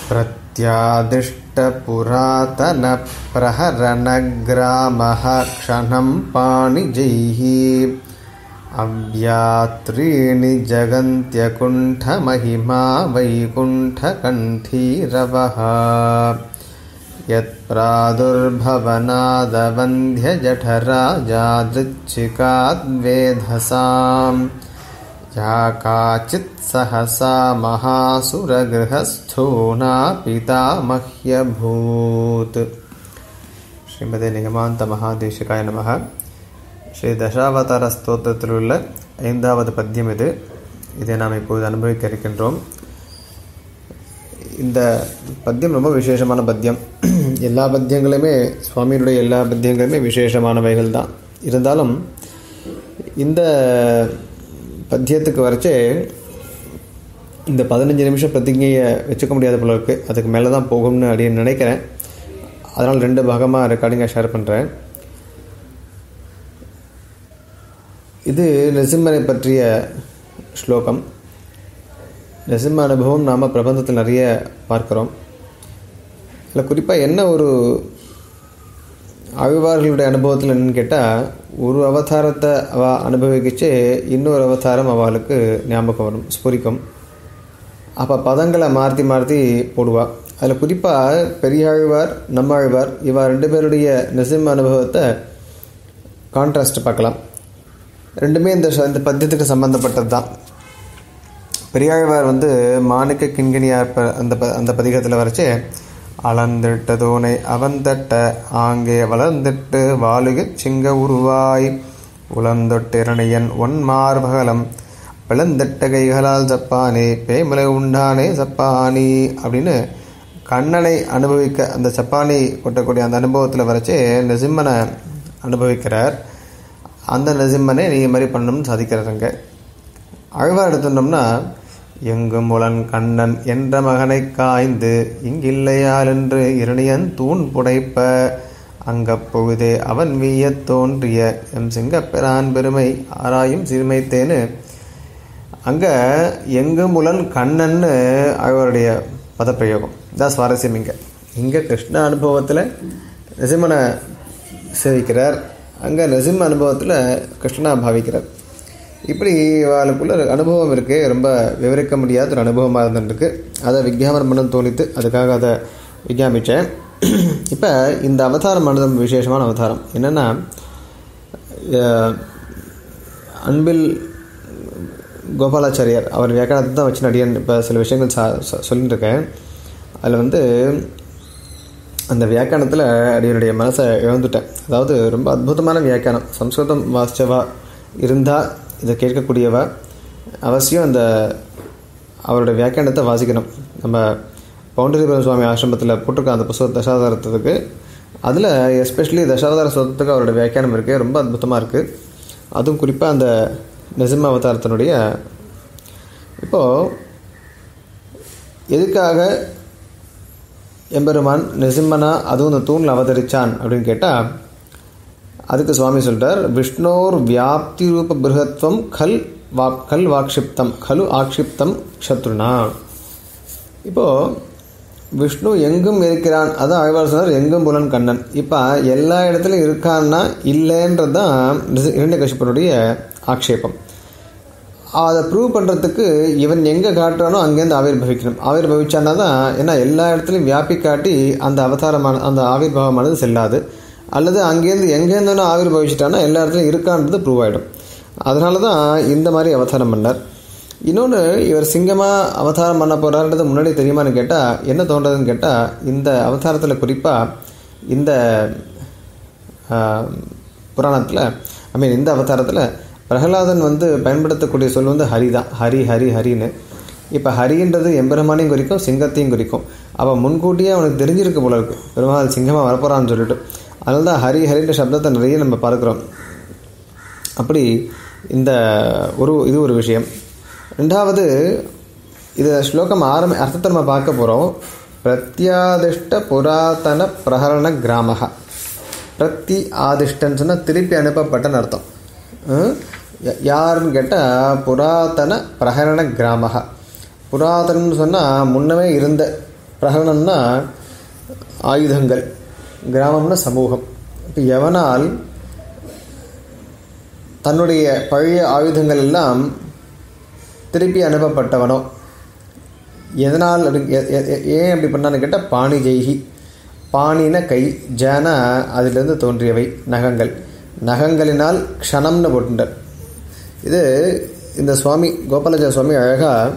प्रत्यादिष्टपुरातनप्रहरणग्रामः क्षणं पाणिजैः अव्यात्रीणि जगन्त्यकुण्ठमहिमा वैकुण्ठकण्ठीरवः यत्प्रादुर्भवनादवन्ध्यजठराजादृच्छिकाद्वेधसाम् या काचित् सहसा महासुरगृहस्थूना पितामह्यभूत् ஸ்ரீமதி நிகமாந்த மகாதேசிகாய நமக ஸ்ரீ தசாவதார ஸ்தோத்திரத்தில் உள்ள ஐந்தாவது பத்தியம் இது இதை நாம் இப்போது அனுபவிக்க இருக்கின்றோம் இந்த பத்தியம் ரொம்ப விசேஷமான பத்தியம் எல்லா பத்தியங்களுமே சுவாமியினுடைய எல்லா பத்தியங்களுமே விசேஷமானவைகள் தான் இருந்தாலும் இந்த பத்தியத்துக்கு வரைச்சே இந்த பதினஞ்சு நிமிஷம் பிரதிஜையை வச்சுக்க முடியாத போல இருக்குது அதுக்கு மேலே தான் போகும்னு அப்படின்னு நினைக்கிறேன் அதனால் ரெண்டு பாகமாக ரெக்கார்டிங்காக ஷேர் பண்ணுறேன் இது நரசிம்மனை பற்றிய ஸ்லோகம் நரசிம்ம அனுபவம் நாம் பிரபந்தத்தில் நிறைய பார்க்குறோம் இதில் குறிப்பாக என்ன ஒரு ஆழ்வார்களுடைய அனுபவத்தில் என்னன்னு கேட்டால் ஒரு அவதாரத்தை அவ அனுபவிக்கிச்சு இன்னொரு அவதாரம் அவளுக்கு ஞாபகம் வரும் ஸ்புரிக்கும் அப்போ பதங்களை மாற்றி மாற்றி போடுவாள் அதில் குறிப்பாக பெரியாழ்வார் நம்மாழ்வார் இவா ரெண்டு பேருடைய நரசிம்ம அனுபவத்தை கான்ட்ராஸ்ட் பார்க்கலாம் ரெண்டுமே இந்த இந்த பத்தியத்துக்கு சம்பந்தப்பட்டது தான் பெரியாழ்வார் வந்து மாணிக்க கிண்கிணியார் ப அந்த ப அந்த பதிகத்தில் வரைச்சே அளந்திட்டதோனை அவந்தட்ட ஆங்கே வளர்ந்திட்டு வாழுக சிங்க உருவாய் உளந்தொட்டிரணியன் ஒன் மார்பகலம் பிளந்திட்ட கைகளால் சப்பானே பேமலை உண்டானே சப்பானி அப்படின்னு கண்ணனை அனுபவிக்க அந்த சப்பானி கொட்டக்கூடிய அந்த அனுபவத்தில் வரைச்சே நெசிம்மனை அனுபவிக்கிறார் அந்த நெசிம்மனை நீ மாதிரி பண்ணணும்னு சாதிக்கிறாருங்க அழ்வார் எடுத்துட்டோம்னா எங்கும் உளன் கண்ணன் என்ற மகனை காய்ந்து இங்கில்லையால் என்று இரணியன் தூண் புடைப்ப அங்கப்பொழுதே அவன் வீய தோன்றிய எம் சிங்கப்பிரான் பெருமை ஆராயும் சிறுமைத்தேன்னு அங்கே எங்கும் உளன் கண்ணன்னு அழ்வாருடைய பதப்பிரயோகம் இதான் சுவாரஸ்யம் இங்கே இங்கே கிருஷ்ண அனுபவத்தில் நசிம்மனை சேவிக்கிறார் அங்கே நசிம்ம அனுபவத்தில் கிருஷ்ணனா பாவிக்கிறார் இப்படி அவளுக்குள்ள அனுபவம் இருக்குது ரொம்ப விவரிக்க முடியாத ஒரு அனுபவமாக இருந்துருக்கு அதை விஜயாபனம் பண்ண தோணித்து அதுக்காக அதை விஜயாபித்தேன் இப்போ இந்த அவதாரம் ஆனது விசேஷமான அவதாரம் என்னென்னா அன்பில் கோபாலாச்சாரியார் அவர் வியாக்கணத்தை தான் வச்சு நடிகன் இப்போ சில விஷயங்கள் சா சொல்லிட்டு இருக்கேன் அதில் வந்து அந்த வியாக்கியானத்தில் அடியனுடைய மனசை இழந்துட்டேன் அதாவது ரொம்ப அற்புதமான வியாக்கியானம் சம்ஸ்கிருதம் வாசிச்சவா இருந்தால் இதை கேட்கக்கூடியவா அவசியம் அந்த அவருடைய வியாக்கியானத்தை வாசிக்கணும் நம்ம பவுண்டரிபுரம் சுவாமி ஆசிரமத்தில் போட்டிருக்க அந்த புஸ்தக தசாவதாரத்துக்கு அதில் எஸ்பெஷலி தசாவதார சொத்துக்கு அவருடைய வியாக்கியானம் இருக்குது ரொம்ப அற்புதமாக இருக்குது அதுவும் குறிப்பாக அந்த நெசிம்ம அவதாரத்தினுடைய இப்போது எதுக்காக எம்பெருமான் நெசிம்மனா அதுவும் இந்த தூணில் அவதரிச்சான் அப்படின்னு கேட்டால் அதுக்கு சுவாமி சொல்கிறார் விஷ்ணோர் வியாப்தி ரூப பிருகத்வம் கல் வா கல் வாக்ஷிப்தம் கலு ஆக்ஷிப்தம் சத்ருனா இப்போது விஷ்ணு எங்கும் இருக்கிறான் அதான் ஆழ்வார் சொன்னார் எங்கும் புலன் கண்ணன் இப்போ எல்லா இடத்துலையும் இருக்கான்னா இல்லைன்றது தான் இரண்டு கஷ்யப்பனுடைய ஆக்ஷேபம் அதை ப்ரூவ் பண்ணுறதுக்கு இவன் எங்கே காட்டுறானோ அங்கேருந்து ஆவிர்பவிக்கணும் ஆவிர்பவிச்சானா தான் ஏன்னா எல்லா இடத்துலையும் வியாபி காட்டி அந்த அவதாரமான அந்த ஆவிர்வாவமானது செல்லாது அல்லது அங்கேருந்து எங்கேருந்து ஆவிர்பவிச்சிட்டானா எல்லா இடத்துலையும் இருக்கான்றது ப்ரூவ் ஆகிடும் அதனால தான் இந்த மாதிரி அவதாரம் பண்ணார் இன்னொன்று இவர் சிங்கமாக அவதாரம் பண்ண போகிறான்றது முன்னாடி தெரியுமான்னு கேட்டால் என்ன தோன்றதுன்னு கேட்டால் இந்த அவதாரத்தில் குறிப்பாக இந்த புராணத்தில் ஐ மீன் இந்த அவதாரத்தில் பிரகலாதன் வந்து பயன்படுத்தக்கூடிய சொல் வந்து ஹரி தான் ஹரி ஹரி ஹரின்னு இப்போ ஹரின்றது எம்பெருமானையும் குறிக்கும் சிங்கத்தையும் குறிக்கும் அவன் முன்கூட்டியே அவனுக்கு தெரிஞ்சிருக்க போல இருக்கு பெருமாள் சிங்கமாக வரப்போகிறான்னு சொல்லிட்டு அதனால தான் ஹரி ஹரின்ற சப்தத்தை நிறைய நம்ம பார்க்குறோம் அப்படி இந்த ஒரு இது ஒரு விஷயம் ரெண்டாவது இது ஸ்லோகம் ஆரம்பி அர்த்தத்தை நம்ம பார்க்க போகிறோம் பிரத்யாதிஷ்ட புராதன பிரகரண கிராமக பிரத்தி ஆதிஷ்டன்னு சொன்னால் திருப்பி அனுப்பப்பட்டன்னு அர்த்தம் யாருன்னு கேட்டால் புராதன பிரகரண கிராமக புராதனம்னு சொன்னால் முன்னமே இருந்த பிரகரணம்னா ஆயுதங்கள் கிராமம்னா சமூகம் இப்போ எவனால் தன்னுடைய பழைய ஆயுதங்கள் எல்லாம் திருப்பி அனுப்பப்பட்டவனோ எதனால் அப்படி எ- எ- எ- ஏன் அப்படி பண்ணான்னு கேட்டால் பாணி ஜெய்கி பாணின கை ஜன அதிலிருந்து தோன்றியவை நகங்கள் நகங்களினால் க்ஷணம்னு போட்டுட்டார் இது இந்த சுவாமி கோபாலஜா சுவாமி அழகாக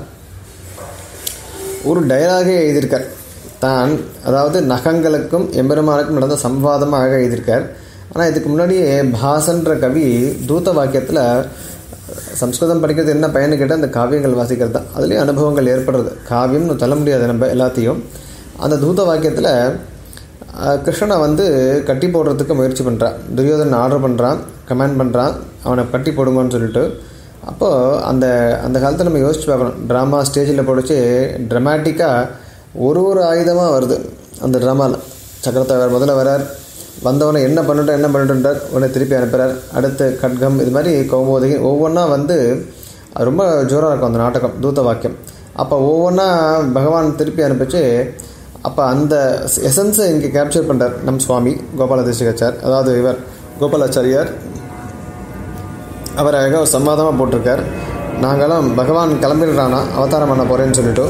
ஒரு டயலாகே எழுதியிருக்கார் தான் அதாவது நகங்களுக்கும் எம்பெருமானுக்கும் நடந்த சம்வாதமாக அழகாக எழுதியிருக்கார் ஆனால் இதுக்கு முன்னாடியே பாசன்ற கவி தூத வாக்கியத்தில் சம்ஸ்கிருதம் படிக்கிறது என்ன பயன்னு கேட்டால் அந்த காவியங்கள் வாசிக்கிறது தான் அதுலேயும் அனுபவங்கள் ஏற்படுறது காவியம்னு சொல்ல முடியாது நம்ம எல்லாத்தையும் அந்த தூத வாக்கியத்தில் கிருஷ்ணனை வந்து கட்டி போடுறதுக்கு முயற்சி பண்ணுறான் துரியோதனன் ஆர்டர் பண்ணுறான் கமெண்ட் பண்ணுறான் அவனை கட்டி போடுங்கன்னு சொல்லிட்டு அப்போது அந்த அந்த காலத்தில் நம்ம யோசிச்சு பார்க்கணும் ட்ராமா ஸ்டேஜில் போடுச்சு ட்ரமாட்டிக்காக ஒரு ஒரு ஆயுதமாக வருது அந்த ட்ராமாவில் சக்கரத்தவர் முதல்ல வரார் வந்தவனை என்ன பண்ணிட்டோம் என்ன பண்ணிட்டுன்றார் உடனே திருப்பி அனுப்புகிறார் அடுத்து கட்கம் இது மாதிரி கௌமோதகி ஒவ்வொன்றா வந்து அது ரொம்ப ஜோராக இருக்கும் அந்த நாடகம் தூத்த வாக்கியம் அப்போ ஒவ்வொன்றா பகவான் திருப்பி அனுப்பிச்சு அப்போ அந்த எசன்ஸை இங்கே கேப்சர் பண்ணுறார் நம் சுவாமி கோபால தேசிகாச்சார் அதாவது இவர் கோபாலாச்சாரியார் அவர் அழகாக ஒரு சம்வாதமாக போட்டிருக்கார் நாங்களாம் பகவான் கிளம்பிடுறானா அவதாரம் பண்ண போகிறேன்னு சொல்லிட்டு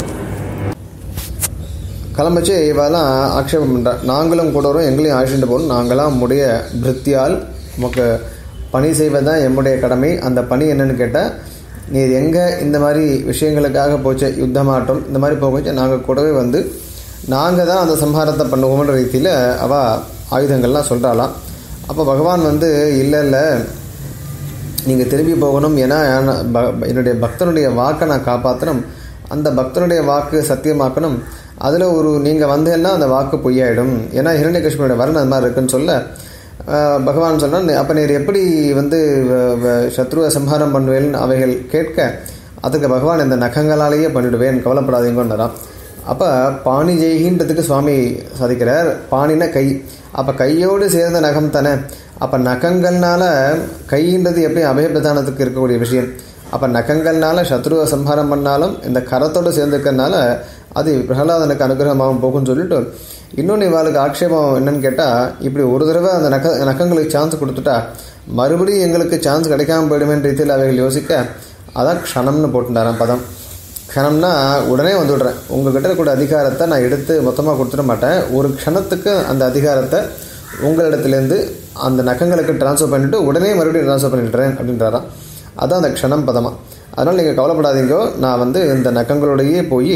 கிளம்பிச்சு இவெல்லாம் ஆக்ஷேபம் பண்ணுறா நாங்களும் கூட வரும் எங்களையும் அழைச்சிட்டு போகணும் நாங்களாம் நம்முடைய பிருத்தியால் நமக்கு பணி செய்வதுதான் எம்முடைய கடமை அந்த பணி என்னன்னு கேட்டால் நீர் எங்கே இந்த மாதிரி விஷயங்களுக்காக போச்சு யுத்தமாட்டம் இந்த மாதிரி போகச்சு நாங்கள் கூடவே வந்து நாங்கள் தான் அந்த சம்ஹாரத்தை பண்ணுவோம்ன்ற ரீதியில் அவள் ஆயுதங்கள்லாம் சொல்கிறாளாம் அப்போ பகவான் வந்து இல்லை இல்லை நீங்கள் திரும்பி போகணும் ஏன்னா நான் ப- என்னுடைய பக்தனுடைய வாக்கை நான் காப்பாற்றணும் அந்த பக்தனுடைய வாக்கு சத்தியமாக்கணும் அதில் ஒரு நீங்கள் வந்தேன்னா அந்த வாக்கு பொய்யாயிடும் ஏன்னா ஹிரண்யகிருஷ்ணனுடைய வரன் அது மாதிரி இருக்குன்னு சொல்ல ஆஹ், பகவான் சொன்னான் அப்போ நீர் எப்படி வந்து வ- வ- சத்ருவை சம்ஹாரம் பண்ணுவேன்னு அவைகள் கேட்க அதுக்கு பகவான் இந்த நகங்களாலேயே பண்ணிடுவேன் கவலைப்படாதீங்கன்னாராம் அப்போ பாணி ஜெய்கின்றதுக்கு சுவாமி சாதிக்கிறார் பாணின கை அப்போ கையோடு சேர்ந்த நகம் தானே அப்போ நகங்கள்னால கைன்றது எப்படி அபயபிரதானத்துக்கு இருக்கக்கூடிய விஷயம் அப்போ நகங்கள்னால சத்ருவை சம்ஹாரம் பண்ணாலும் இந்த கரத்தோடு சேர்ந்துக்கிறதுனால அது பிரகலாதனுக்கு அனுகிரகமாகவும் போகும்னு சொல்லிட்டு இன்னொன்று இவாளுக்கு ஆக்ஷேபம் என்னன்னு கேட்டால் இப்படி ஒரு தடவை அந்த நக நகங்களுக்கு சான்ஸ் கொடுத்துட்டா மறுபடியும் எங்களுக்கு சான்ஸ் கிடைக்காம போயிடுமேன்ற ரீதியில் அவைகள் யோசிக்க அதான் க்ஷணம்னு போட்டுட்டாராம் பதம் க்ஷணம்னா உடனே வந்துவிடுறேன் உங்ககிட்ட இருக்கக்கூடிய அதிகாரத்தை நான் எடுத்து மொத்தமாக கொடுத்துட மாட்டேன் ஒரு க்ஷணத்துக்கு அந்த அதிகாரத்தை உங்களிடத்துலேருந்து அந்த நகங்களுக்கு ட்ரான்ஸ்ஃபர் பண்ணிவிட்டு உடனே மறுபடியும் ட்ரான்ஸ்ஃபர் பண்ணிடுறேன் அப்படின்றாராம் அதான் அந்த க்ஷணம் பதமாக அதனால் நீங்கள் கவலைப்படாதீங்கோ நான் வந்து இந்த நகங்களோடையே போய்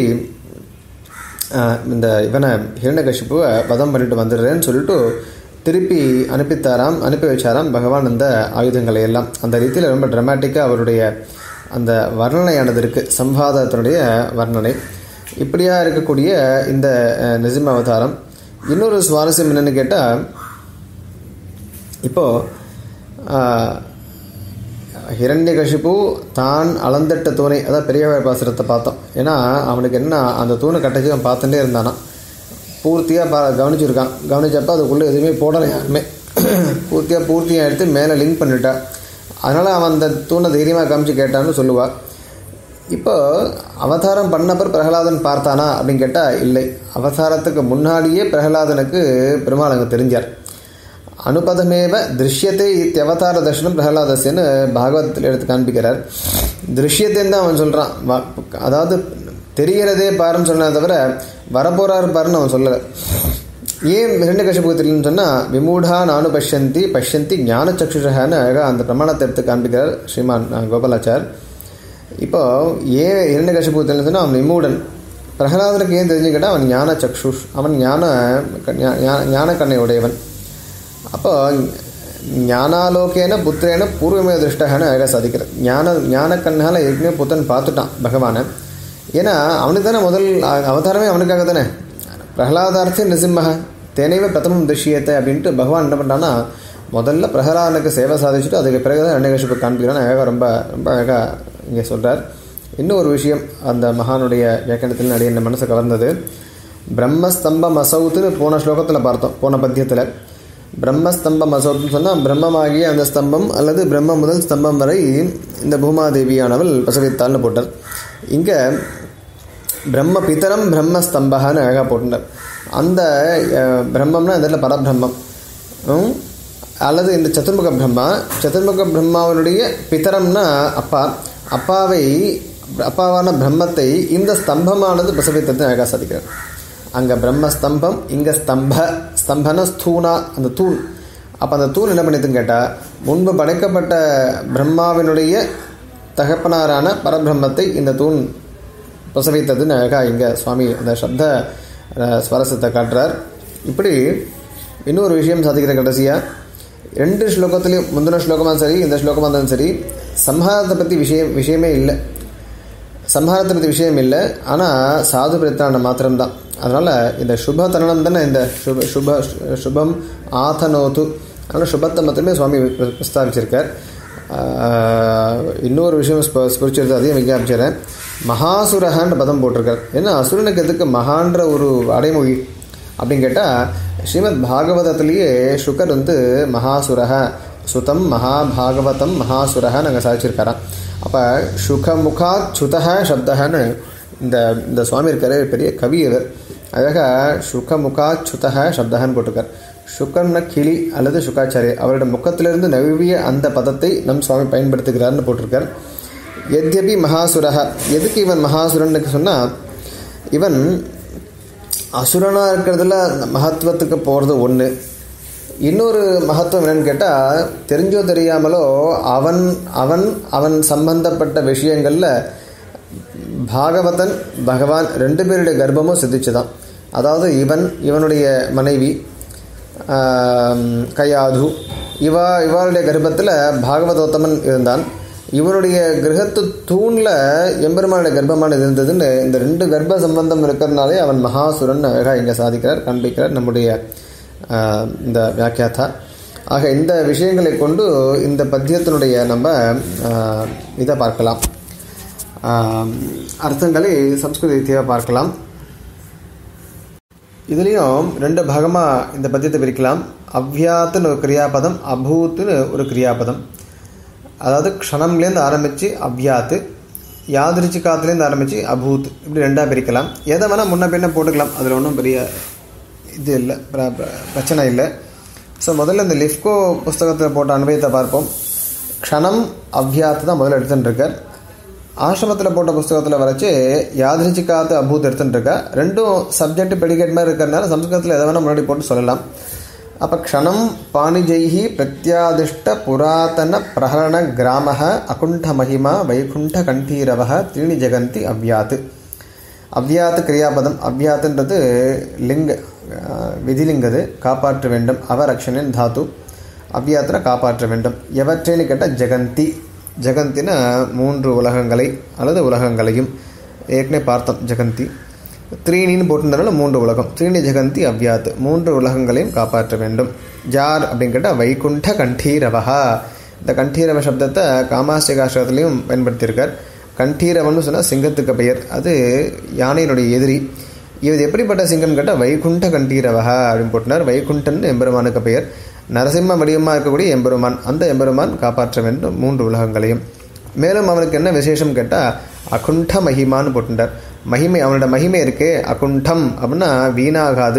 ஆஹ், இந்த இவனை ஹிரண்யகசிப்புவை வதம் பண்ணிட்டு வந்துடுறேன்னு சொல்லிட்டு திருப்பி அனுப்பித்தாராம் அனுப்பி வச்சாராம் பகவான் இந்த ஆயுதங்களை எல்லாம் அந்த ரீதியில் ரொம்ப ட்ரமாட்டிக்காக அவருடைய அந்த வர்ணனையானது இருக்குது சம்பாதத்தினுடைய வர்ணனை இப்படியா இருக்கக்கூடிய இந்த அஹ், நிசிம்ம அவதாரம் இன்னொரு சுவாரஸ்யம் என்னன்னு கேட்டால் இப்போது ஹிரண்யகசிபு தான் அளந்தட்ட தூணை அதான் பெரியவர் பாசுரத்தை பார்த்தோம் ஏன்னா அவனுக்கு என்ன அந்த தூணை கட்டச்சு அவன் பார்த்துட்டே இருந்தானா பூர்த்தியாக பா கவனிச்சிருக்கான் கவனிச்சப்ப அதுக்குள்ளே எதுவுமே போடலை யாருமே பூர்த்தியாக பூர்த்தியாக எடுத்து மேலே லிங்க் பண்ணிட்டா அதனால் அவன் அந்த தூணை தைரியமாக காமிச்சு கேட்டான்னு சொல்லுவா இப்போ அவதாரம் பண்ணப்பர் பிரகலாதன் பார்த்தானா அப்படின்னு கேட்டால் இல்லை அவதாரத்துக்கு முன்னாடியே பிரகலாதனுக்கு பெருமாள் அங்கே தெரிஞ்சார் அனுபதமேவ திருஷ்யத்தை இத்தியவதார தர்ஷனம் பிரகலாதஸ்யன்னு பாகவதத்தில் எடுத்து காண்பிக்கிறார் திருஷ்யத்தைன்னு தான் அவன் சொல்கிறான் அதாவது தெரிகிறதே பாருன்னு சொன்னதை தவிர வரப்போறாரு பாருன்னு அவன் சொல்லலை ஏன் ஹிரண்யகசிபுக்கு தெரியும்னு சொன்னால் விமூடா நானு பஷ்யந்தி பஷ்யந்தி ஞான சக்ஷுஷன்னு அழகாக அந்த பிரமாணத்தை எடுத்து காண்பிக்கிறார் ஸ்ரீமான் அஹ், கோபாலாச்சார் இப்போ ஏன் ஹிரண்யகசிபுக்கு தெரியும் சொன்னால் அவன் விமூடன் பிரகலாதனுக்கு ஏன் தெரிஞ்சு கேட்டால் அவன் ஞான சக்ஷுஷ் அவன் ஞான ஞா- ஞா- ஞான கண்ணை உடையவன் அப்போ ஞானாலோகேன புத்திரேன பூர்வமே திருஷ்டகன்னு அழகாக சாதிக்கிறார் ஞான ஞான கண்ணால் ஏற்கனவே புத்தன் பார்த்துட்டான் பகவானை ஏன்னா அவனுக்கு தானே முதல் அ- அவதாரமே அவனுக்காக தானே பிரகலாதார்த்தி நிசிம்மக தேனைவே பிரதமம் திருஷ்யத்தை அப்படின்ட்டு பகவான் என்ன பண்ணுறான்னா முதல்ல பிரகலாதனுக்கு சேவை சாதிச்சுட்டு அதுக்கு பிறகு தான் அன்னகசிப்பு காண்பிக்கிறான் அழகாக ரொம்ப ரொம்ப அழகாக இங்கே சொல்கிறார் இன்னும் ஒரு விஷயம் அந்த மகானுடைய வியாக்கியானத்தில் நிறைய என் மனசை கவர்ந்தது பிரம்மஸ்தம்பம் அசௌத்துன்னு போன ஸ்லோகத்தில் பார்த்தோம் போன பத்தியத்தில் பிரம்மஸ்தம்பம் அசௌத்துன்னு சொன்னால் பிரம்மமாகிய அந்த ஸ்தம்பம் அல்லது பிரம்ம முதல் ஸ்தம்பம் வரை இந்த பூமாதேவியானவள் பிரசவித்தாள்னு போட்டார் இங்கே பிரம்ம பிதரம் பிரம்ம ஸ்தம்பகன்னு அழகாக போட்டுட்டார் அந்த அஹ், பிரம்மம்னா இந்த இடத்துல பரபிரம்மம் ம், அல்லது இந்த சதுர்முக பிரம்மா சதுர்முக பிரம்மாவனுடைய பிதரம்னா அப்பா அப்பாவை அப்பாவான பிரம்மத்தை இந்த ஸ்தம்பமானது பிரசவித்தது அழகாக சாதிக்கிறார் அங்கே பிரம்ம ஸ்தம்பம் இங்கே ஸ்தம்ப ஸ்தம்பன ஸ்தூணா அந்த தூண் அப்போ அந்த தூண் என்ன பண்ணிதுன்னு கேட்டால் முன்பு படைக்கப்பட்ட பிரம்மாவினுடைய தகப்பனாரான பரபிரம்மத்தை இந்த தூண் பிரசவித்ததுன்னு அழகாக இங்கே சுவாமி அந்த சப்த அஹ், ஸ்வரசத்தை காட்டுறார் இப்படி இன்னொரு விஷயம் சாதிக்கிற கடைசியாக ரெண்டு ஸ்லோகத்துலேயும் முந்தின ஸ்லோகமாக சரி இந்த ஸ்லோகமாக இருந்தாலும் சரி சம்ஹாரத்தை பற்றி விஷயம் விஷயமே இல்லை சம்ஹாரத்தை பற்றி விஷயம் இல்லை ஆனால் சாது பிரத்தானம் மாத்திரம்தான் அதனால் இந்த சுப தருணம் தானே இந்த சுப சுப சுபம் ஆதனோத்து அதனால் சுபத்தை மட்டுமே சுவாமி பிர- பிரஸ்தாபிச்சிருக்கார் ஆஹ், இன்னொரு விஷயம் ஸ்பிரிச்சுவல் அதையும் விஞ்ஞாபிச்சிடுறேன் மகாசுரஹான்ற பதம் போட்டிருக்கார் ஏன்னா அசுரனுக்கு எதுக்கு மகான்ற ஒரு அடைமொழி அப்படின்னு கேட்டால் ஸ்ரீமத் பாகவதத்திலேயே சுகர் வந்து மகாசுரக சுதம் மகாபாகவதம் மகாசுரக நாங்கள் சாதிச்சிருக்காராம் அப்போ சுகமுகா சுதக சப்தகன்னு இந்த இந்த சுவாமி இருக்காரு பெரிய கவி இவர் அழகாக சுகமுகா சுதக சப்தகன்னு போட்டிருக்கார் சுகம்னா கிளி அல்லது சுகாச்சாரியர் அவரோட முகத்திலிருந்து நழுவிய அந்த பதத்தை நம் சுவாமி பயன்படுத்துகிறார்னு போட்டிருக்கார் எத்யபி மகாசுரக எதுக்கு இவன் மகாசுரனுக்கு சொன்னால் இவன் அசுரனாக இருக்கிறதுல அந்த மகத்துவத்துக்கு போகிறது ஒன்று இன்னொரு மகத்துவம் என்னன்னு கேட்டால் தெரிஞ்சோ தெரியாமலோ அவன் அவன் அவன் சம்பந்தப்பட்ட விஷயங்களில் பாகவதன் பகவான் ரெண்டு பேருடைய கர்ப்பமும் சித்திச்சுதான் அதாவது இவன் இவனுடைய மனைவி ஆம், கயாது இவா இவளுடைய கர்ப்பத்தில் பாகவதோத்தமன் இருந்தான் இவனுடைய கிரகத்து தூணில் எம்பெருமானுடைய கர்ப்பமானது இருந்ததுன்னு இந்த ரெண்டு கர்ப்ப சம்பந்தம் இருக்கிறதுனாலே அவன் மகாசுரன் அழகாக இங்கே சாதிக்கிறார் காண்பிக்கிறார் நம்முடைய ஆ, இந்த வியாக்கியாத்தா ஆக இந்த விஷயங்களை கொண்டு இந்த பத்தியத்தினுடைய நம்ம ஆ, இதை பார்க்கலாம் ஆ, அர்த்தங்களை சம்ஸ்கிருத ரீதியாக பார்க்கலாம் இதுலேயும் ரெண்டு பாகமாக இந்த பத்தியத்தை பிரிக்கலாம் அவ்யாத்துன்னு ஒரு கிரியாபதம் அபூத்துன்னு ஒரு கிரியாபதம் அதாவது க்ஷணம்லேருந்து ஆரம்பித்து அவ்யாத்து யாதிருச்சிகாத்துலேருந்து ஆரம்பித்து அபூத் இப்படி ரெண்டாக பிரிக்கலாம் எதை வேணால் முன்ன பின்ன போட்டுக்கலாம் அதில் ஒன்றும் பெரிய இது இல்லை பிர- பிர- பிரச்சனை இல்லை ஸோ முதல்ல இந்த லிஃப்கோ புஸ்தகத்தில் போட்ட அனுபவத்தை பார்ப்போம் க்ஷணம் அவ்யாத்து தான் முதல்ல எடுத்துன்னு இருக்கார் ஆசிரமத்தில் போட்ட புஸ்தகத்தில் வரைச்சு யாதிருச்சிகாத்து அபூத் எடுத்துட்டு இருக்கா ரெண்டும் சப்ஜெக்ட் பெடிகேட் மாதிரி இருக்கிறதுனால சம்ஸ்கிருதத்தில் எதை வேணால் முன்னாடி போட்டு சொல்லலாம் அப்போ க்ஷணம் பாணிஜைஹி பிரத்யாதிஷ்ட புராதன பிரஹரண கிராம அகுண்ட மகிமா வைகுண்ட கண்டீரவ த்ரீணி ஜெகந்தி அவ்யாத்து அவ்யாத்து கிரியாபதம் அவ்யாத்துன்றது லிங்க அஹ், விதிலிங்கது காப்பாற்ற வேண்டும் அவரக்ஷனின் தாத்து அவ்யாத்திர காப்பாற்ற வேண்டும் எவற்றேன்னு கேட்டால் ஜெகந்தி ஜெகந்தின மூன்று உலகங்களை அல்லது உலகங்களையும் ஏற்கனவே பார்த்தோம் ஜெகந்தி த்ரீனின்னு போட்டிருந்தனால மூன்று உலகம் த்ரீணி ஜெகந்தி அவ்யாத் மூன்று உலகங்களையும் காப்பாற்ற வேண்டும் ஜார் அப்படின்னு கேட்டால் வைகுண்ட கண்டீரவஹா இந்த கண்டீரவ சப்தத்தை காமாசிகாசிரத்துலையும் பயன்படுத்தியிருக்கார் கண்டீரவன்னு சொன்னால் சிங்கத்துக்கு பெயர் அது யானையினுடைய எதிரி இது எப்படிப்பட்ட சிங்கம் கேட்டால் வைகுண்ட கண்டீரவஹா அப்படின்னு போட்டினார் வைகுண்டன் எம்பெருமானுக்கு பெயர் நரசிம்ம வடிவமாக இருக்கக்கூடிய எம்பெருமான் அந்த எம்பெருமான் காப்பாற்ற வேண்டும் மூன்று உலகங்களையும் மேலும் அவனுக்கு என்ன விசேஷம் கேட்டால் அகுண்ட மகிமான்னு போட்டுட்டார் மகிமை அவனோட மகிமை இருக்கே அகுண்டம் அப்படின்னா வீணாகாது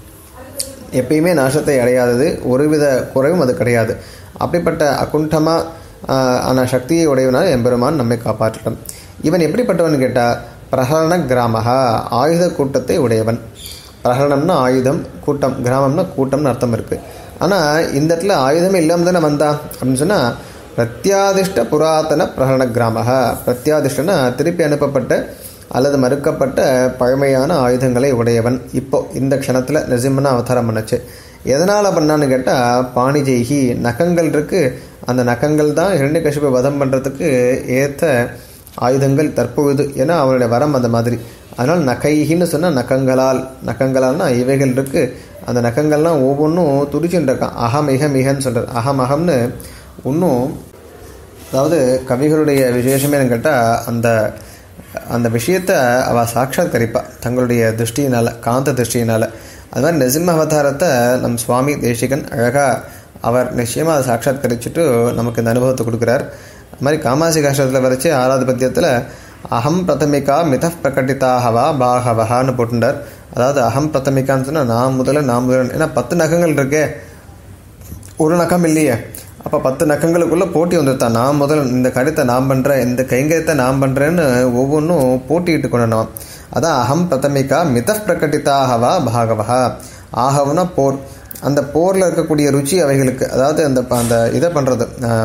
எப்பயுமே நாசத்தை அடையாதது ஒருவித குறைவும் அது கிடையாது அப்படிப்பட்ட அகுண்டமாக ஆன சக்தியை உடையவனால் எம்பெருமான் நம்மை காப்பாற்றட்டும் இவன் எப்படிப்பட்டவன் கேட்டால் பிரகரண கிராமகா ஆயுத கூட்டத்தை உடையவன் பிரகரணம்னா ஆயுதம் கூட்டம் கிராமம்னா கூட்டம்னு அர்த்தம் இருக்குது ஆனால் இந்த இடத்துல ஆயுதமே இல்லாமல் தானே வந்தான் அப்படின்னு சொன்னால் பிரத்யாதிஷ்ட புராதன பிரகரண கிராமக பிரத்யாதிஷ்டனா திருப்பி அனுப்பப்பட்ட அல்லது மறுக்கப்பட்ட பழமையான ஆயுதங்களை உடையவன் இப்போ இந்த க்ஷணத்தில் நரசிம்மனா அவதாரம் பண்ணுச்சு எதனால் பண்ணான்னு கேட்டால் பாணிஜெய்கி நகங்கள் இருக்குது அந்த நகங்கள் தான் இரண்டு வதம் பண்ணுறதுக்கு ஏற்ற ஆயுதங்கள் தற்பொழுது ஏன்னா அவனுடைய வரம் அந்த மாதிரி அதனால் நகைகின்னு சொன்னால் நகங்களால் நகங்களால்னா இவைகள் இருக்குது அந்த நகங்கள்லாம் ஒவ்வொன்றும் துடிச்சுட்டு இருக்கான் அகம் இக மிகன்னு சொல்கிறார் அகம் அகம்னு இன்னும் அதாவது கவிகளுடைய விசேஷமே என்னன்னு கேட்டால் அந்த அந்த விஷயத்தை அவள் சாட்சாத்கரிப்பா தங்களுடைய திருஷ்டியினால் காந்த திருஷ்டியினால் அது மாதிரி நரசிம்ம அவதாரத்தை நம் சுவாமி தேசிகன் அழகாக அவர் நிச்சயமாக அதை சாட்சாத்கரிச்சுட்டு நமக்கு இந்த அனுபவத்தை கொடுக்குறார் அது மாதிரி காமாசி கஷ்டத்தில் வரைச்சு ஆறாவது பத்தியத்தில் அகம் பிரதமிகா மித பிரகட்டிதாகவா பாகவகான்னு போட்டுண்டார் அதாவது அகம் பிரதமிகான்னு சொன்னால் நான் முதல்ல நான் முதல்ல ஏன்னா பத்து நகங்கள் இருக்கே ஒரு நகம் இல்லையே அப்போ பத்து நகங்களுக்குள்ளே போட்டி வந்துருத்தான் நான் முதல் இந்த கடித்தை நான் பண்ணுறேன் இந்த கைங்கரியத்தை நான் பண்ணுறேன்னு ஒவ்வொன்றும் போட்டிட்டு கொண்டணும் அதான் அகம் பிரதமிகா மித பிரகட்டிதாகவா பாகவகா ஆகவுனா போர் அந்த போரில் இருக்கக்கூடிய ருச்சி அவைகளுக்கு அதாவது அந்த அந்த இதை பண்ணுறது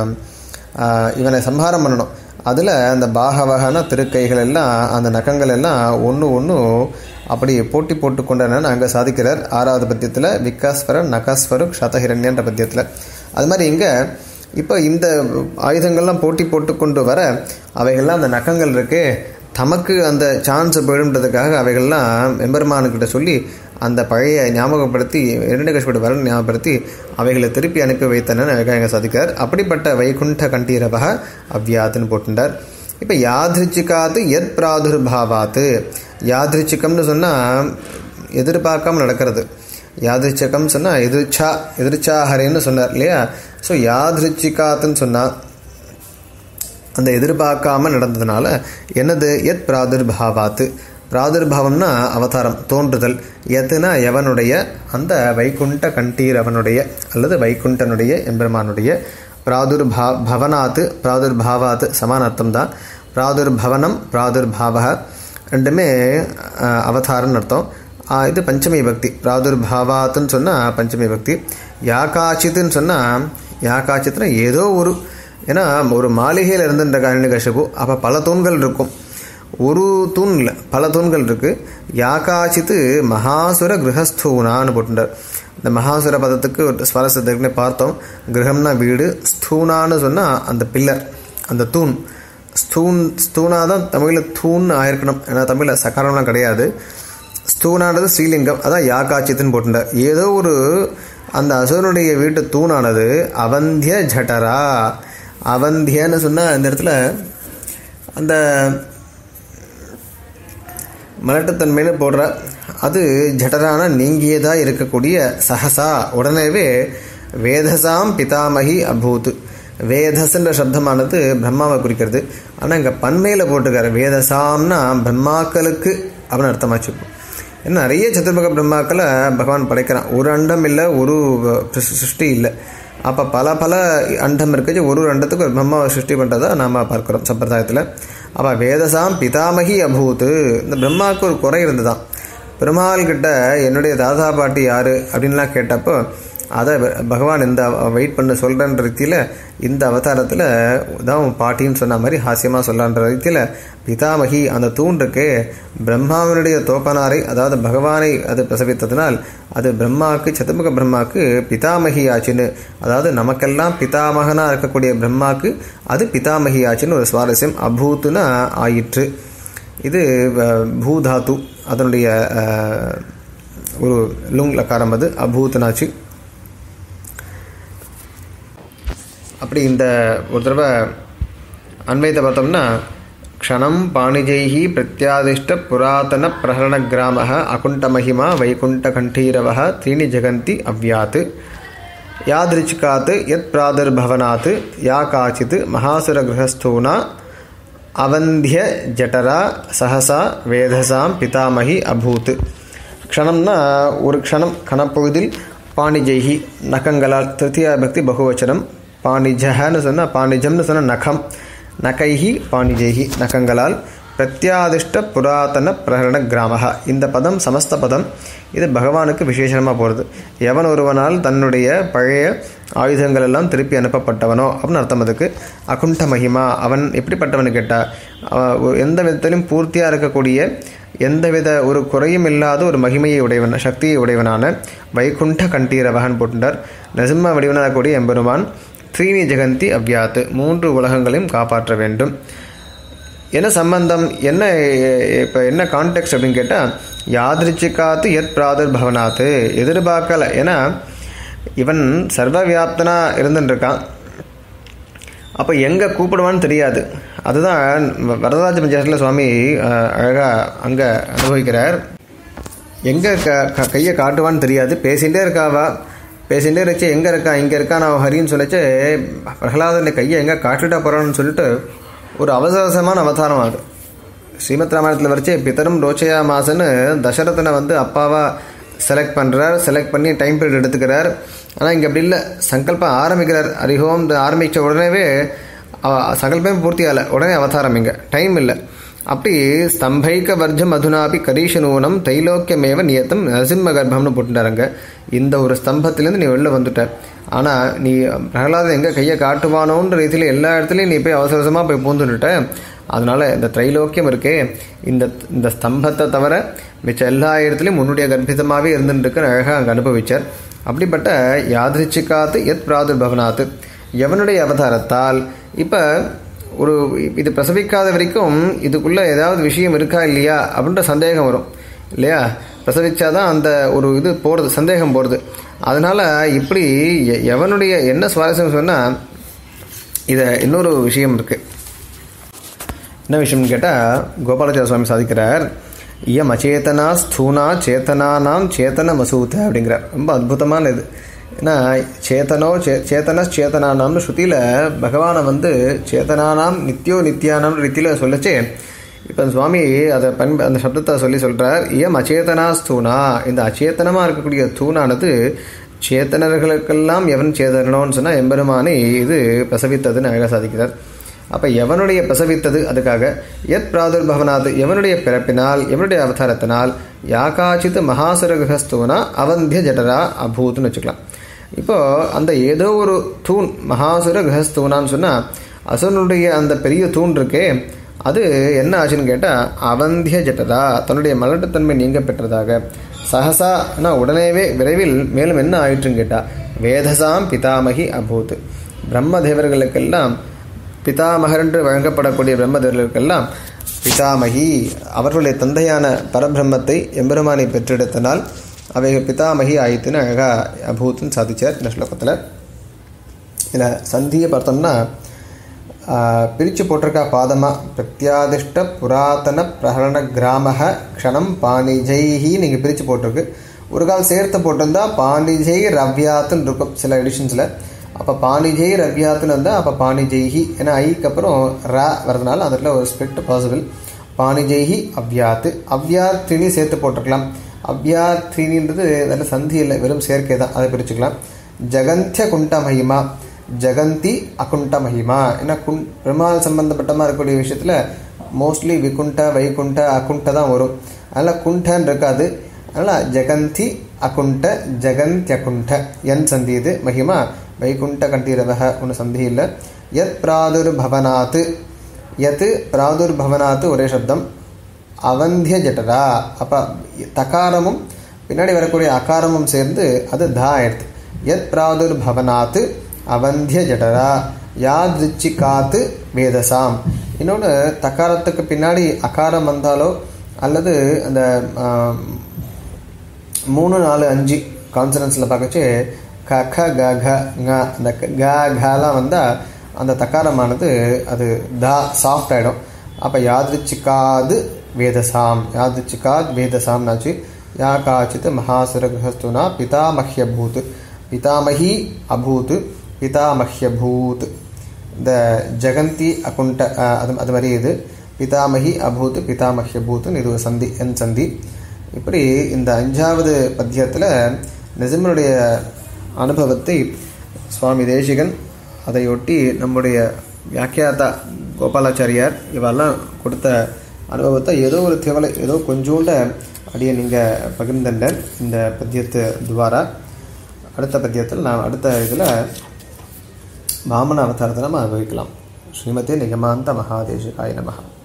இவனை சம்ஹாரம் பண்ணணும் அதில் அந்த பாகவகன திருக்கைகள் எல்லாம் அந்த நகங்கள் எல்லாம் ஒன்று ஒன்று அப்படி போட்டி போட்டு கொண்டன அங்கே சாதிக்கிறார் ஆறாவது பத்தியத்தில் விக்காஸ்வரர் நகாஸ்வரு க்ஷதஹிரண்யன்ற பத்தியத்தில் அது மாதிரி இங்கே இப்போ இந்த ஆயுதங்கள்லாம் போட்டி போட்டு கொண்டு வர அவைகள்லாம் அந்த நகங்கள் இருக்கு தமக்கு அந்த சான்ஸ் போயிடுன்றதுக்காக அவைகள்லாம் எம்பெருமானுக்கிட்ட சொல்லி அந்த பழைய ஞாபகப்படுத்தி இரண்டு வரன் ஞாபகப்படுத்தி அவைகளை திருப்பி அனுப்பி வைத்தனன்னு அழகாக சாதிக்கிறார் அப்படிப்பட்ட வைகுண்ட கண்டீரவக அவ்யாத்துன்னு போட்டுட்டார் இப்போ யாதிருச்சிக்காத்து எத் பிராதுர்பாவாத்து யாதிருச்சிக்கம்னு சொன்னால் எதிர்பார்க்காம நடக்கிறது யாதிருச்சகம் சொன்னால் எதிர்ச்சா எதிர்ச்சாஹரேன்னு சொன்னார் இல்லையா ஸோ யாதிருச்சிகாத்துன்னு சொன்னால் அந்த எதிர்பார்க்காம நடந்ததுனால என்னது எத் பிராதுர்பாவாத்து பிராதுர்பாவம்னா அவதாரம் தோன்றுதல் எதுனா எவனுடைய அந்த வைகுண்ட கண்டீர் அவனுடைய அல்லது வைகுண்டனுடைய எம்பெருமானுடைய பிராதுர்பா பவனாத்து பிராதுர்பாவாத்து சமான அர்த்தம் தான் பிராதுர்பவனம் பிராதுர்பாவக ரெண்டுமே அவதாரம்னு அர்த்தம் இது பஞ்சமி பக்தி பிராதுர்பாவாத்துன்னு சொன்னால் பஞ்சமி பக்தி யாக்காச்சித்துன்னு சொன்னால் யாக்காச்சித்துனா ஏதோ ஒரு ஏன்னா ஒரு மாளிகையில் இருந்துன்ற காரணி கஷபு அப்போ பல தூண்கள் இருக்கும் ஒரு தூண் இல்லை பல தூண்கள் இருக்குது யாக்காச்சித்து மகாசுர கிரகஸ்தூனான்னு போட்டுட்டார் இந்த மகாசுர பதத்துக்கு ஒரு ஸ்வரசத்துக்குன்னு பார்த்தோம் கிரகம்னா வீடு ஸ்தூனான்னு சொன்னால் அந்த பில்லர் அந்த தூண் ஸ்தூன் ஸ்தூனா தான் தமிழில் தூண் ஆயிருக்கணும் ஏன்னா தமிழில் சகாரம்லாம் கிடையாது ஸ்தூனானது ஸ்ரீலிங்கம் அதான் யாக்காச்சித்துன்னு போட்டுட்டார் ஏதோ ஒரு அந்த அசுரனுடைய வீட்டு தூணானது அவந்திய ஜட்டரா அவந்தியன்னு சொன்னால் இந்த இடத்துல அந்த மலட்டுத்தன்மைன்னு போடுற அது ஜடரான நீங்கியதாக இருக்கக்கூடிய சஹசா உடனேவே வேதசாம் பிதாமகி அபூத் வேதஸ்ன்ற சப்தமானது பிரம்மாவை குறிக்கிறது ஆனால் இங்கே பன்மையில் போட்டுக்காரு வேதசாம்னா பிரம்மாக்களுக்கு அப்படின்னு அர்த்தமாச்சு ஏன்னா நிறைய சதுர்முக பிரம்மாக்களை பகவான் படைக்கிறான் ஒரு அண்டம் இல்லை ஒரு சிருஷ்டி இல்லை அப்போ பல பல அண்டம் இருக்குது ஒரு ஒரு அண்டத்துக்கு ஒரு பிரம்மாவை சிருஷ்டி பண்ணுறதா நாம் பார்க்குறோம் சம்பிரதாயத்தில் அப்போ வேதசாம் பிதாமகி அபூத்து இந்த பிரம்மாவுக்கு ஒரு குறை இருந்துதான் பெருமாள் கிட்ட என்னுடைய தாதா பாட்டி யார் அப்படின்லாம் கேட்டப்போ அதை பகவான் இந்த வெயிட் பண்ண சொல்கிறன்ற ரீதியில் இந்த அவதாரத்தில் தான் பாட்டின்னு சொன்ன மாதிரி ஹாஸ்யமாக சொல்லன்ற ரீதியில் பிதாமகி அந்த தூண் இருக்கு பிரம்மாவினுடைய தோப்பனாரை அதாவது பகவானை அது பிரசவித்ததினால் அது பிரம்மாவுக்கு சதுர்முக பிரம்மாவுக்கு பிதாமகி ஆச்சுன்னு அதாவது நமக்கெல்லாம் பிதாமகனாக இருக்கக்கூடிய பிரம்மாவுக்கு அது பிதாமகி ஆச்சுன்னு ஒரு சுவாரஸ்யம் அபூத்துனா ஆயிற்று இது பூதாத்து அதனுடைய ஒரு லுங் லக்காரம் அது அபூத்துனாச்சு அப்படி இந்த ஒரு தடவை அன்வைத்தை பார்த்தோம்னா க்ஷணம் பாணிஜைஹி பிரத்யாதிஷ்ட புராதன பிரகரண கிராம அகுண்டமஹிமா வைகுண்ட கண்டீரவ த்ரீணி ஜெகந்தி அவ்யாத் யாதிருச்சிகாத் யத் பிராதுர்பவனாத் யா காச்சித் மகாசுர கிரகஸ்தூனா அவந்திய ஜட்டரா சஹசா வேதசாம் பிதாமகி அபூத் க்ஷணம்னா ஒரு க்ஷணம் கணப்பொழுதில் பாணிஜைஹி நகங்களால் திருத்தியா பக்தி பகுவச்சனம் பாணிஜன்னு சொன்னால் பாணிஜம்னு சொன்னால் நகம் நகைஹி பாணிஜைஹி நகங்களால் பிரத்யாதிஷ்ட புராதன பிரகரண கிராமக இந்த பதம் சமஸ்த பதம் இது பகவானுக்கு விசேஷமாக போகிறது எவன் ஒருவனால் தன்னுடைய பழைய ஆயுதங்கள் எல்லாம் திருப்பி அனுப்பப்பட்டவனோ அப்படின்னு அர்த்தம் அதுக்கு அகுண்ட மகிமா அவன் எப்படிப்பட்டவனு கேட்டால் எந்த விதத்திலும் பூர்த்தியாக இருக்கக்கூடிய எந்தவித ஒரு குறையும் இல்லாத ஒரு மகிமையை உடையவன் சக்தியை உடையவனான வைகுண்ட கண்டீரவகன் போட்டுட்டார் நசிம்ம வடிவனாகக்கூடிய எம்பெருமான் த்ரீனி ஜெகந்தி அவ்யாத்து மூன்று உலகங்களையும் காப்பாற்ற வேண்டும் என்ன சம்பந்தம் என்ன இப்போ என்ன கான்டெக்ட் அப்படின்னு கேட்டால் யாதிருச்சிக்காத்து எத் பிராதுர் பவனாத்து எதிர்பார்க்கல ஏன்னா இவன் சர்வ வியாப்தனாக இருந்துட்டுருக்கான் அப்போ எங்கே கூப்பிடுவான்னு தெரியாது அதுதான் வரதராஜ பஞ்சாயத்தில் சுவாமி அழகாக அங்கே அனுபவிக்கிறார் எங்கே க கையை காட்டுவான்னு தெரியாது பேசிகிட்டே இருக்காவா பேசிகிட்டே இருந்துச்சு எங்கே இருக்கா இங்கே இருக்கா நான் ஹரின்னு சொல்லிச்சு பிரகலாதன் கையை எங்கே காட்டுட்டா போகிறான்னு சொல்லிட்டு ஒரு அவசரமான அவதாரம் ஆகுது ஸ்ரீமத் ராமாயணத்தில் வரைச்சு பித்தரும் ரோச்சையா மாசன்னு தசரதனை வந்து அப்பாவா செலக்ட் பண்ணுறார் செலக்ட் பண்ணி டைம் பீரியட் எடுத்துக்கிறார் ஆனால் இங்கே அப்படி இல்லை சங்கல்பம் ஆரம்பிக்கிறார் ஹரிஹோம் ஆரம்பித்த உடனேவே சங்கல்பம் பூர்த்தி ஆகலை உடனே அவதாரம் இங்கே டைம் இல்லை அப்படி ஸ்தம்பைக்க வர்ஜம் அதுனாபி கரீஷனூனம் தைலோக்கியமேவ நியத்தம் நரசிம்ம கர்ப்பம்னு போட்டுட்டாருங்க இந்த ஒரு ஸ்தம்பத்திலேருந்து நீ வெளில வந்துட்ட ஆனால் நீ பிரகலாதன் எங்கே கையை காட்டுவானோன்ற ரீதியில் எல்லா இடத்துலையும் நீ போய் அவசர அவசரமாக போய் பூந்துட்டுட்ட அதனால் இந்த திரைலோக்கியம் இருக்கே இந்த இந்த ஸ்தம்பத்தை தவிர மிச்ச எல்லா இடத்துலையும் முன்னுடைய கர்ப்பிதமாகவே இருந்துட்டு அழகாக அங்கே அனுபவிச்சார் அப்படிப்பட்ட யாதிருச்சிக்காத்து எத் பிராதுர்பவனாத்து எவனுடைய அவதாரத்தால் இப்போ ஒரு இது பிரசவிக்காத வரைக்கும் இதுக்குள்ளே ஏதாவது விஷயம் இருக்கா இல்லையா அப்படின்ற சந்தேகம் வரும் இல்லையா பிரசவிச்சாதான் அந்த ஒரு இது போகிறது சந்தேகம் போகிறது அதனால் இப்படி எவனுடைய என்ன சுவாரஸ்யம் சொன்னால் இதை இன்னொரு விஷயம் இருக்குது என்ன விஷயம்னு கேட்டால் கோபாலாச்சார சுவாமி சாதிக்கிறார் இயம் அச்சேதனா ஸ்தூனா சேத்தனானாம் சேத்தன மசூத்த அப்படிங்கிறார் ரொம்ப அற்புதமான இது ஏன்னா சேத்தனோ சே சேத்தன சேத்தனானாம்னு ஸ்ருதியில் பகவானை வந்து சேத்தனானாம் நித்யோ நித்யானாம் ரீதியில் சொல்லச்சே இப்போ சுவாமி அதை பண் அந்த சப்தத்தை சொல்லி சொல்கிறார் இயம் அச்சேதனா ஸ்தூனா இந்த அச்சேத்தனமாக இருக்கக்கூடிய தூணானது சேத்தனர்களுக்கெல்லாம் எவன் சேதனோன்னு சொன்னால் எம்பெருமானை இது பிரசவித்ததுன்னு அழகாக சாதிக்கிறார் அப்போ எவனுடைய பிரசவித்தது அதுக்காக எத் பிராதுர்பவனாது எவனுடைய பிறப்பினால் எவனுடைய அவதாரத்தினால் யாகாச்சித் மகாசுரகஸ்தூனா அவந்திய ஜடரா அபூத்துன்னு வச்சுக்கலாம் இப்போது அந்த ஏதோ ஒரு தூண் மகாசுர கிரகஸ்தூனான்னு சொன்னால் அசுரனுடைய அந்த பெரிய தூண் இருக்கே அது என்ன ஆச்சுன்னு கேட்டால் அவந்திய ஜட்டரா தன்னுடைய மலட்டுத்தன்மை நீங்க பெற்றதாக சகசானா உடனேவே விரைவில் மேலும் என்ன ஆயிற்றுன்னு கேட்டால் வேதசாம் பிதாமகி அபூத் பிரம்மதேவர்களுக்கெல்லாம் பிதாமகர் என்று வழங்கப்படக்கூடிய பிரம்மதேவர்களுக்கெல்லாம் பிதாமகி அவர்களுடைய தந்தையான பரபிரம்மத்தை எம்பெருமானை பெற்றெடுத்தனால் அவைகள் பிதாமகி ஆயித்துன்னு அழகாக அபூத்துன்னு சாதிச்சார் இந்த ஸ்லோகத்தில் இதில் சந்தியை பார்த்தோம்னா பிரித்து போட்டிருக்கா பாதமாக பிரத்யாதிஷ்ட புராதன பிரகரண கிராமக க்ஷணம் பாணிஜைஹி நீங்கள் பிரித்து போட்டிருக்கு ஒரு கால் சேர்த்து போட்டிருந்தா பாணிஜை ரவ்யாத்துன்னு இருக்கும் சில எடிஷன்ஸில் அப்போ பாணிஜை ரவ்யாத்துன்னு இருந்தால் அப்போ பாணிஜெய்ஹி ஏன்னா ஐக்கு அப்புறம் ர வரதுனால அதில் ஒரு ஸ்பிரிட் பாசிபிள் பாணிஜெய்ஹி அவ்யாத்து அவ்யாத்தினி சேர்த்து போட்டிருக்கலாம் அவ்யாத்தினின்றது நல்ல சந்தி இல்லை வெறும் சேர்க்கை தான் அதை பிரிச்சுக்கலாம் ஜகந்திய குண்ட மகிமா ஜெகந்தி அகுண்ட மகிமா ஏன்னா குண் பெருமாள் சம்பந்தப்பட்டமாக இருக்கக்கூடிய விஷயத்தில் மோஸ்ட்லி விகுண்ட வைகுண்ட அகுண்ட தான் வரும் அதனால் குண்டன்னு இருக்காது அதனால் ஜெகந்தி அகுண்ட ஜெகந்தியகுண்ட என் சந்தி இது மகிமா வைகுண்ட கண்டீரவக ஒன்று சந்தி இல்லை யத் பிராதுர்பவனாத்து யத் பிராதுர்பவனாத்து ஒரே சப்தம் அவந்திய ஜட்டரா அப்போ தகாரமும் பின்னாடி வரக்கூடிய அகாரமும் சேர்ந்து அது தா ஆயிடுது யத் பிராதுர்பவனாத்து அவந்திய ஜடரா யாதிருச்சிகாத்து வேதசாம் இன்னொன்று தக்காரத்துக்கு பின்னாடி அகாரம் வந்தாலோ அல்லது அந்த மூணு நாலு அஞ்சு கான்சனன்ஸில் பார்க்கச்சு க க க க ங அந்த க கலாம் வந்தால் அந்த தக்காரமானது அது தா சாஃப்ட் ஆகிடும் அப்போ யாதிருச்சிக்காது வேதசாம் யாதிருச்சிகாத் வேதசாம்னாச்சு யா காச்சித் மகாசுர கிரகஸ்துனா பிதாமஹ்யபூத் பிதாமகி அபூத் பிதாமஹ்யபூத் இந்த ஜெகந்தி அகுண்ட அது அது மாதிரி இது பிதாமகி அபூத் பிதாமஹ்யபூத்னு இது ஒரு சந்தி என் சந்தி இப்படி இந்த அஞ்சாவது பத்தியத்தில் நிஜமனுடைய அனுபவத்தை சுவாமி தேசிகன் அதையொட்டி நம்முடைய வியாக்கியாத்தா கோபாலாச்சாரியார் இவெல்லாம் கொடுத்த அனுபவத்தை ஏதோ ஒரு தேவலை ஏதோ கொஞ்சோண்ட அப்படியே நீங்கள் பகிர்ந்தண்டன் இந்த பத்தியத்து துவாரா அடுத்த பத்தியத்தில் நான் அடுத்த இதில் வாமன அவதாரத்தை நம்ம அனுபவிக்கலாம் ஸ்ரீமதே நிகமாந்த மகாதேசிகாய நமகா